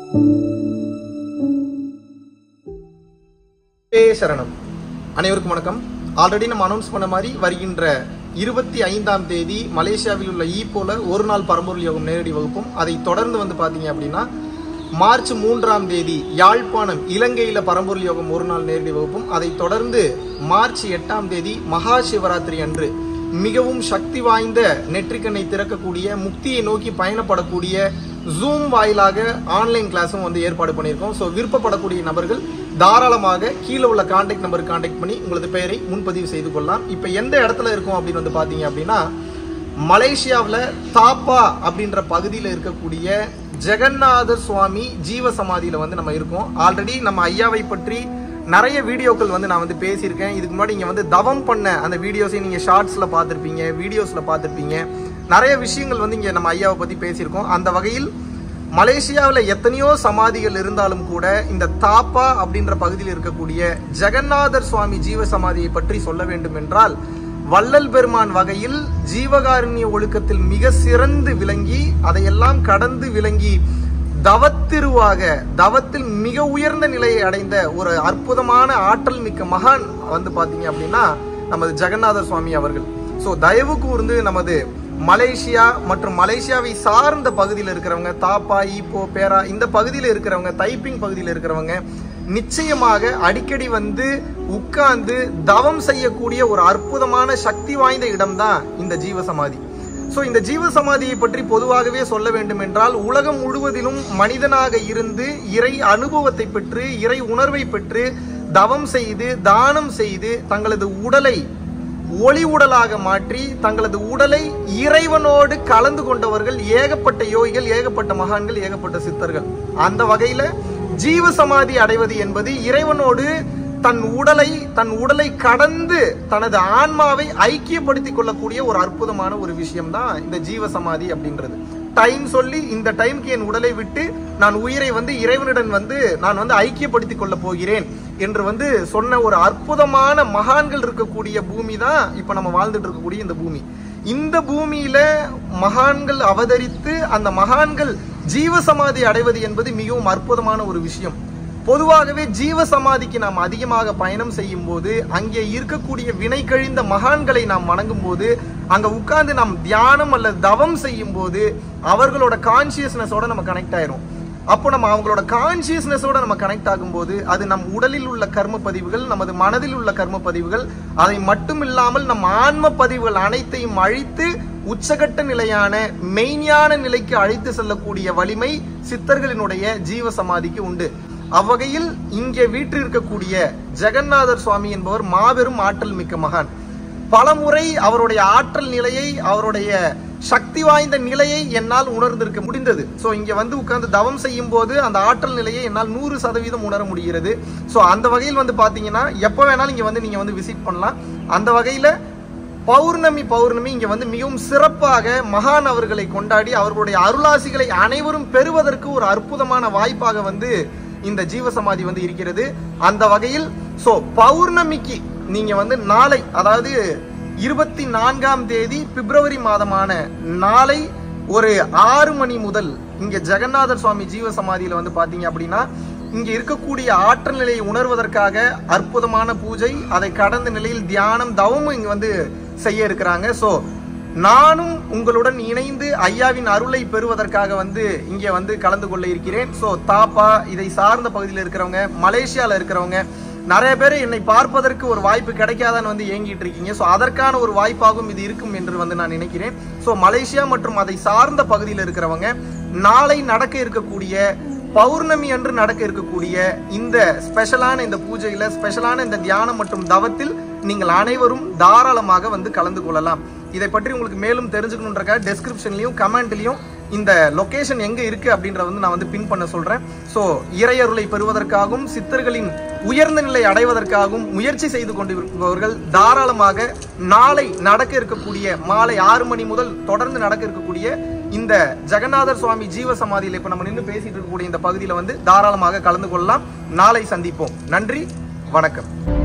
ஏ சரணம் அனைவருக்கும் வணக்கம் ஆல்ரெடி நம்ம அனௌன்ஸ் பண்ண மாதிரி வருகின்ற இருபத்தி ஐந்தாம் தேதி மலேசியாவில் உள்ள ஈப்போல ஒரு நாள் பரம்பொருள் யோகம் நேரடி வகுப்பும் அதை தொடர்ந்து வந்து பாத்தீங்க அப்படின்னா மார்ச் மூன்றாம் தேதி யாழ்ப்பாணம் இலங்கையில பரம்பொருள் யோகம் ஒரு நாள் நேரடி வகுப்பும் அதை தொடர்ந்து மார்ச் எட்டாம் தேதி மகா சிவராத்திரி அன்று மிகவும் சக்தி வாய்ந்த நெற்றிக்கண்ணை திறக்கக்கூடிய முக்தியை நோக்கி பயணப்படக்கூடிய ஜூம் வாயிலாக ஆன்லைன் கிளாஸும் வந்து ஏற்பாடு பண்ணியிருக்கோம் ஸோ விருப்பப்படக்கூடிய நபர்கள் தாராளமாக கீழே உள்ள கான்டாக்ட் நம்பர் கான்டாக்ட் பண்ணி உங்களது பெயரை முன்பதிவு செய்து கொள்ளலாம் இப்போ எந்த இடத்துல இருக்கும் அப்படின்னு வந்து பார்த்தீங்க அப்படின்னா மலேசியாவில் தாப்பா அப்படின்ற பகுதியில் இருக்கக்கூடிய ஜெகநாதர் சுவாமி ஜீவ சமாதியில் வந்து நம்ம இருக்கோம் ஆல்ரெடி நம்ம ஐயாவை பற்றி நிறைய வீடியோக்கள் வந்து நான் வந்து பேசியிருக்கேன் இதுக்கு முன்னாடி இங்கே வந்து தவம் பண்ண அந்த வீடியோஸை நீங்கள் ஷார்ட்ஸில் பார்த்துருப்பீங்க வீடியோஸில் பார்த்துருப்பீங்க நிறைய விஷயங்கள் வந்து இங்கே நம்ம ஐயாவை பற்றி பேசியிருக்கோம் அந்த வகையில் மலேசியாவில் எத்தனையோ சமாதிகள் இருந்தாலும் கூட இந்த தாப்பா அப்படின்ற பகுதியில் இருக்கக்கூடிய ஜெகநாதர் சுவாமி ஜீவ சமாதியை பற்றி சொல்ல வேண்டும் என்றால் வள்ளல் பெருமான் வகையில் ஜீவகாருண்ய ஒழுக்கத்தில் மிக சிறந்து விளங்கி அதையெல்லாம் கடந்து விளங்கி தவத்திருவாக தவத்தில் மிக உயர்ந்த நிலையை அடைந்த ஒரு அற்புதமான ஆற்றல் மிக்க மகான் வந்து பாத்தீங்க அப்படின்னா நமது ஜெகநாதர் சுவாமி அவர்கள் ஸோ தயவு கூர்ந்து நமது மலேசியா மற்றும் மலேசியாவை சார்ந்த பகுதியில் இருக்கிறவங்க தாப்பா ஈப்போ பேரா இந்த பகுதியில் இருக்கிறவங்க தைப்பிங் பகுதியில் இருக்கிறவங்க நிச்சயமாக அடிக்கடி வந்து உட்கார்ந்து தவம் செய்யக்கூடிய ஒரு அற்புதமான சக்தி வாய்ந்த இடம்தான் இந்த ஜீவசமாதி ஸோ இந்த ஜீவ சமாதியை பற்றி பொதுவாகவே சொல்ல வேண்டும் என்றால் உலகம் முழுவதிலும் மனிதனாக இருந்து இறை அனுபவத்தை பெற்று இறை உணர்வை பெற்று தவம் செய்து தானம் செய்து தங்களது உடலை ஒளி உடலாக மாற்றி தங்களது உடலை இறைவனோடு கலந்து கொண்டவர்கள் ஏகப்பட்ட யோகிகள் ஏகப்பட்ட மகான்கள் ஏகப்பட்ட சித்தர்கள் அந்த வகையில ஜீவ சமாதி அடைவது என்பது இறைவனோடு தன் உடலை தன் உடலை கடந்து தனது ஆன்மாவை ஐக்கியப்படுத்திக் கொள்ளக்கூடிய ஒரு அற்புதமான ஒரு விஷயம் தான் இந்த ஜீவ சமாதி அப்படின்றது டைம் சொல்லி இந்த டைம்க்கு என் உடலை விட்டு நான் உயிரை வந்து இறைவனுடன் வந்து நான் வந்து ஐக்கியப்படுத்திக் கொள்ள போகிறேன் என்று வந்து சொன்ன ஒரு அற்புதமான மகான்கள் இருக்கக்கூடிய பூமி தான் இப்ப நம்ம வாழ்ந்துட்டு இருக்கக்கூடிய இந்த பூமி இந்த பூமியில மகான்கள் அவதரித்து அந்த மகான்கள் ஜீவசமாதி அடைவது என்பது மிகவும் அற்புதமான ஒரு விஷயம் பொதுவாகவே ஜீவ சமாதிக்கு நாம் அதிகமாக பயணம் செய்யும் போது அங்கே இருக்கக்கூடிய வினை கழிந்த மகான்களை நாம் வணங்கும் போது அங்க உட்கார்ந்து நாம் தியானம் அல்லது தவம் செய்யும் போது அவர்களோட கான்சியஸ்னஸோட நம்ம கனெக்ட் ஆயிரும் அப்போ நம்ம அவங்களோட கான்சியஸ்னஸோட நம்ம கனெக்ட் ஆகும்போது அது நம் உடலில் உள்ள கர்ம பதிவுகள் நமது மனதில் உள்ள கர்ம பதிவுகள் அதை மட்டும் இல்லாமல் நம் ஆன்ம பதிவுகள் அனைத்தையும் அழித்து உச்சகட்ட நிலையான மெய்ஞான நிலைக்கு அழைத்து செல்லக்கூடிய வலிமை சித்தர்களினுடைய ஜீவ சமாதிக்கு உண்டு அவ்வகையில் இங்கே வீற்றிருக்கக்கூடிய ஜெகநாதர் சுவாமி என்பவர் மாபெரும் ஆற்றல் மிக்க மகான் பலமுறை அவருடைய ஆற்றல் நிலையை அவருடைய சக்தி வாய்ந்த நிலையை என்னால் உணர்ந்திருக்க முடிந்தது ஸோ இங்க வந்து உட்கார்ந்து தவம் செய்யும் போது அந்த ஆற்றல் நிலையை என்னால் நூறு சதவீதம் உணர முடிகிறது ஸோ அந்த வகையில் வந்து பாத்தீங்கன்னா எப்போ வேணாலும் இங்க வந்து நீங்க வந்து விசிட் பண்ணலாம் அந்த வகையில பௌர்ணமி பௌர்ணமி இங்க வந்து மிகவும் சிறப்பாக மகான் அவர்களை கொண்டாடி அவர்களுடைய அருளாசிகளை அனைவரும் பெறுவதற்கு ஒரு அற்புதமான வாய்ப்பாக வந்து இந்த ஜீவசமாதி வந்து இருக்கிறது அந்த வகையில் சோ பௌர்ணமிக்கு நீங்க வந்து நாளை அதாவது இருபத்தி நான்காம் தேதி பிப்ரவரி மாதமான நாளை ஒரு ஆறு மணி முதல் இங்க ஜெகநாதர் சுவாமி ஜீவ சமாதியில வந்து பாத்தீங்க அப்படின்னா இங்க இருக்கக்கூடிய ஆற்றல் நிலையை உணர்வதற்காக அற்புதமான பூஜை அதை கடந்த நிலையில் தியானம் தவமும் இங்க வந்து செய்ய இருக்கிறாங்க சோ நானும் உங்களுடன் இணைந்து ஐயாவின் அருளை பெறுவதற்காக வந்து இங்க வந்து கலந்து கொள்ள இருக்கிறேன் சோ தாப்பா இதை சார்ந்த பகுதியில் இருக்கிறவங்க மலேசியால இருக்கிறவங்க நிறைய பேர் என்னை பார்ப்பதற்கு ஒரு வாய்ப்பு கிடைக்காதான்னு வந்து ஏங்கிட்டு இருக்கீங்க ஸோ அதற்கான ஒரு வாய்ப்பாகவும் இது இருக்கும் என்று வந்து நான் நினைக்கிறேன் ஸோ மலேசியா மற்றும் அதை சார்ந்த பகுதியில் இருக்கிறவங்க நாளை நடக்க இருக்கக்கூடிய பௌர்ணமி அன்று நடக்க இருக்கக்கூடிய இந்த ஸ்பெஷலான இந்த பூஜையில ஸ்பெஷலான இந்த தியானம் மற்றும் தவத்தில் நீங்கள் அனைவரும் தாராளமாக வந்து கலந்து கொள்ளலாம் இதை பற்றி உங்களுக்கு மேலும் தெரிஞ்சுக்கணுன்றக்க டெஸ்கிரிப்ஷன்லயும் கமெண்ட்லயும் இந்த லொகேஷன் எங்க இருக்கு அப்படின்றத வந்து நான் வந்து பின் பண்ண சொல்றேன் ஸோ இறையருளை பெறுவதற்காகவும் சித்தர்களின் உயர்ந்த நிலை அடைவதற்காகவும் முயற்சி செய்து கொண்டிருப்பவர்கள் தாராளமாக நாளை நடக்க இருக்கக்கூடிய மாலை ஆறு மணி முதல் தொடர்ந்து நடக்க இருக்கக்கூடிய இந்த ஜெகநாதர் சுவாமி ஜீவ சமாதியில் இப்ப நம்ம நின்று பேசிட்டு இருக்கக்கூடிய இந்த பகுதியில வந்து தாராளமாக கலந்து கொள்ளலாம் நாளை சந்திப்போம் நன்றி வணக்கம்